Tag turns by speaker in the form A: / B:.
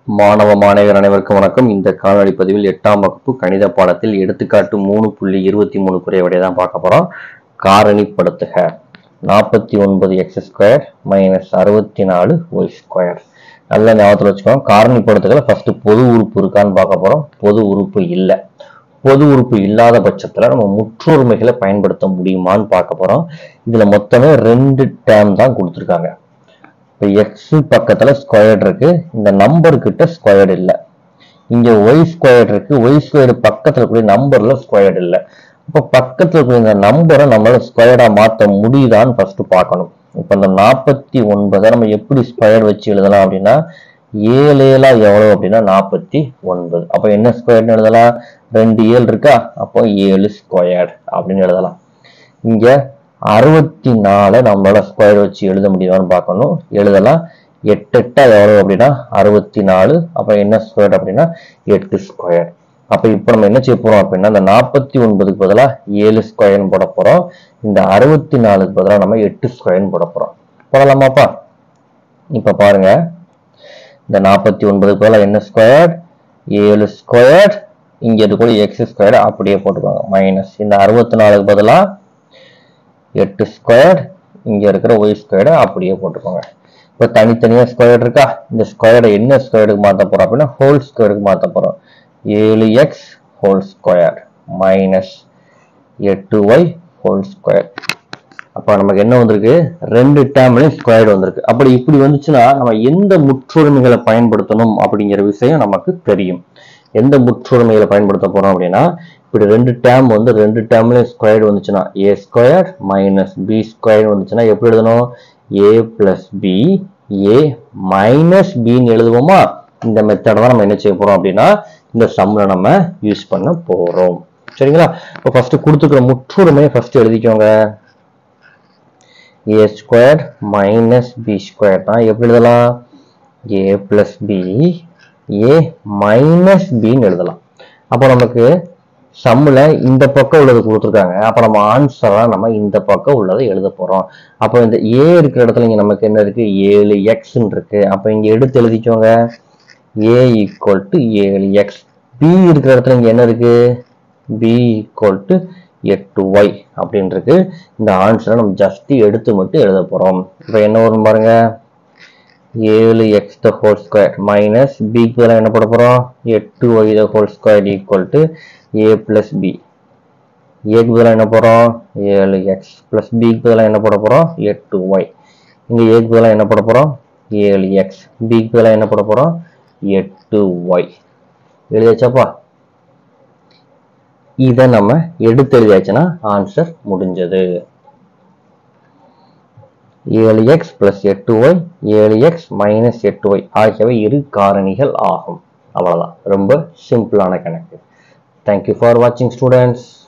A: மாணவ மாணவியர் அனைவருக்கும் வணக்கம் இந்த காணொளி பதிவில் எட்டாம் வகுப்பு கணித பாடத்தில் எடுத்துக்காட்டு மூணு புள்ளி இருபத்தி மூணு குறைவடைய தான் பார்க்க போறோம் காரணிப்படுத்துக நாற்பத்தி ஒன்பது எக்ஸ் ஸ்கொயர் மைனஸ் அறுபத்தி நாலு ஒய் ஸ்கொயர் நல்ல ஞாபகத்தில் வச்சுக்கோங்க காரணிப்படுத்துகளை ஃபர்ஸ்ட் பொது உறுப்பு இருக்கான்னு பார்க்க போறோம் பொது உறுப்பு இல்லை பொது உறுப்பு இல்லாத பட்சத்துல நம்ம முற்றொருமைகளை பயன்படுத்த முடியுமான்னு பார்க்க போறோம் இதுல மொத்தமே ரெண்டு டேர்ம் தான் கொடுத்துருக்காங்க இப்போ எக்ஸ் பக்கத்துல ஸ்கொயர்ட் இருக்கு இந்த நம்பர் கிட்ட ஸ்கொயர்ட் இல்லை இங்க ஒய் ஸ்கொயர்ட் இருக்கு ஒய் ஸ்கொயர்டு பக்கத்துல கூடிய நம்பர்ல ஸ்கொயர்ட் இல்லை இப்போ பக்கத்துல இருக்கிற இந்த நம்பரை நம்மளால ஸ்கொயர்டா மாத்த முடியுதான்னு ஃபர்ஸ்ட் பார்க்கணும் இப்போ இந்த நாற்பத்தி ஒன்பதை நம்ம எப்படி ஸ்கொயர் வச்சு எழுதலாம் அப்படின்னா ஏழு ஏழா எவ்வளவு அப்படின்னா நாற்பத்தி ஒன்பது அப்போ என்ன ஸ்கொயர்னு எழுதலாம் ரெண்டு ஏழு இருக்கா அப்போ ஏழு ஸ்கொயர் அப்படின்னு எழுதலாம் இங்க அறுபத்தி நாலை நம்மளால ஸ்கொயர் வச்சு எழுத முடியுமான்னு பார்க்கணும் எழுதலாம் எட்டு எட்டா எவ்வளவு அப்படின்னா அறுபத்தி நாலு அப்ப என்ன ஸ்கொயர் அப்படின்னா எட்டு ஸ்கொயர் அப்ப இப்ப நம்ம என்ன செய்ய போறோம் அப்படின்னா இந்த நாற்பத்தி ஒன்பதுக்கு பதிலா ஏழு ஸ்கொயர்னு போட போறோம் இந்த அறுபத்தி நாலுக்கு பதிலா நம்ம எட்டு ஸ்கொயர்னு போட போறோம் போடலாமாப்பா இப்ப பாருங்க இந்த நாற்பத்தி ஒன்பதுக்கு பதிலா என்ன ஸ்கொயர் ஏழு ஸ்கொயர் இங்க இருக்கக்கூடிய எக்ஸ் ஸ்கொயர் அப்படியே போட்டுக்கோங்க மைனஸ் இந்த அறுபத்தி நாலுக்கு பதிலா எட்டு ஸ்கொயர் இங்க இருக்கிற ஒய் ஸ்கொயர்டை அப்படியே போட்டுக்கோங்க இப்போ தனித்தனியா ஸ்கொயர் இருக்கா இந்த ஸ்கொயர்டை என்ன ஸ்கொயருக்கு மாற்ற போறோம் அப்படின்னா ஹோல் ஸ்கொயருக்கு மாற்ற போறோம் ஏழு எக்ஸ் ஹோல் ஸ்கொயர் மைனஸ் எட்டு ஒய் ஹோல் ஸ்கொயர் அப்போ நமக்கு என்ன வந்திருக்கு ரெண்டு டேர்ம்லையும் ஸ்கொயர்டு வந்திருக்கு அப்படி இப்படி வந்துச்சுன்னா நம்ம எந்த முற்றொருமைகளை பயன்படுத்தணும் அப்படிங்கிற விஷயம் நமக்கு தெரியும் எந்த முற்றொருமைகளை பயன்படுத்த போறோம் அப்படின்னா இப்படி ரெண்டு டேர்ம் வந்து ரெண்டு டேர்ம்லயும் ஸ்கொயர்டு வந்துச்சுன்னா a square minus b square வந்துச்சுன்னா எப்படி எழுதணும் a plus b a minus பின்னு எழுதுவோமா இந்த மெத்தடை தான் நம்ம என்ன செய்ய போறோம் அப்படின்னா இந்த சம்ல நம்ம யூஸ் பண்ண போறோம் சரிங்களா இப்போ ஃபர்ஸ்ட் கொடுத்துக்கிற முற்றுரிமையை ஃபர்ஸ்ட் எழுதிக்கோங்க a square minus b square தான் எப்படி எழுதலாம் a plus b a minus பின்னு எழுதலாம் அப்போ நமக்கு சம்மில் இந்த பக்கம் உள்ளது கொடுத்துருக்காங்க அப்போ நம்ம ஆன்சராக நம்ம இந்த பக்கம் உள்ளதை எழுத போகிறோம் அப்போ இந்த ஏ இருக்கிற இடத்துல இங்கே நமக்கு என்ன இருக்கு ஏழு எக்ஸ்ன்னு இருக்கு அப்போ இங்கே எடுத்து எழுதிக்கோங்க ஏ ஈக்குவல் டு ஏழு எக்ஸ் பி இருக்கிற இடத்துல இங்கே என்ன இருக்கு பி ஈக்குவல் டு எட்டு ஒய் அப்படின்னு இருக்கு இந்த ஆன்சரை நம்ம ஜஸ்ட் எடுத்து மட்டும் எழுத போகிறோம் இப்போ என்ன வரும் பாருங்க ஏழு x the whole square minus பிக்கு பதிலாக என்ன போட போகிறோம் எட்டு y the whole square equal to a plus b ஏக்கு பதிலாக என்ன போகிறோம் ஏழு எக்ஸ் ப்ளஸ் பிக்கு பதிலாக என்ன போட போகிறோம் எட்டு ஒய் இங்கே ஏக்கு பதிலாக என்ன போட போகிறோம் ஏழு எக்ஸ் பிக்கு பதிலாக என்ன போட போகிறோம் எட்டு ஒய் எழுதியாச்சாப்பா இதை நம்ம எடுத்து எழுதியாச்சுன்னா ஆன்சர் முடிஞ்சது ஏழு எக்ஸ் பிளஸ் எட்டு ஒய் ஏழு எக்ஸ் மைனஸ் எட்டு ஒய் ஆகியவை இரு காரணிகள் ஆகும் அவ்வளவுதான் ரொம்ப சிம்பிளான கணக்கு தேங்க்யூ ஃபார் வாட்சிங் ஸ்டூடெண்ட்ஸ்